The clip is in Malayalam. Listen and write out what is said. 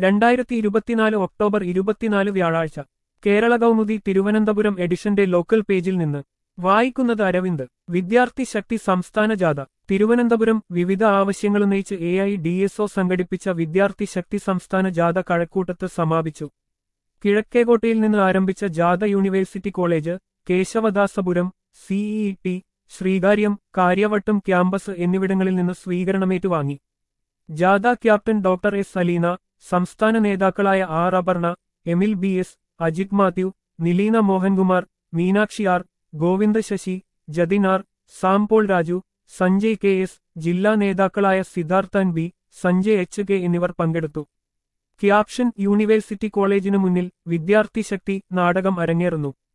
രണ്ടായിരത്തി ഇരുപത്തിനാല് ഒക്ടോബർ ഇരുപത്തിനാല് വ്യാഴാഴ്ച കേരള കൗമുദി തിരുവനന്തപുരം എഡിഷന്റെ ലോക്കൽ പേജിൽ നിന്ന് വായിക്കുന്നത് അരവിന്ദ് വിദ്യാർത്ഥി ശക്തി സംസ്ഥാന ജാഥ തിരുവനന്തപുരം വിവിധ ആവശ്യങ്ങളുന്നയിച്ച് A I D S O സംഘടിപ്പിച്ച വിദ്യാർത്ഥി ശക്തി സംസ്ഥാന ജാഥ കഴക്കൂട്ടത്ത് സമാപിച്ചു കിഴക്കേകോട്ടയിൽ നിന്ന് ആരംഭിച്ച ജാഥ university college Kesavadasapuram C E T Sreekaryam Karyavattom campus എന്നിവിടങ്ങളിൽ നിന്ന് സ്വീകരണമേറ്റുവാങ്ങി ജാഥ ക്യാപ്റ്റൻ ഡോക്ടർ എസ് സലീന സംസ്ഥാന നേതാക്കളായ R Aparna Emil B S Ajith Mathew Nileena Mohankumar Meenakshi R Govinda Sasi Jathin R Sampaul Raju Sanjay K S ജില്ലാ നേതാക്കളായ Sidharthan B Sanjay H K എന്നിവർ പങ്കെടുത്തു ക്യാപ്ഷൻ യൂണിവേഴ്സിറ്റി കോളേജിനു മുന്നിൽ വിദ്യാർത്ഥി ശക്തി നാടകം അരങ്ങേറുന്നു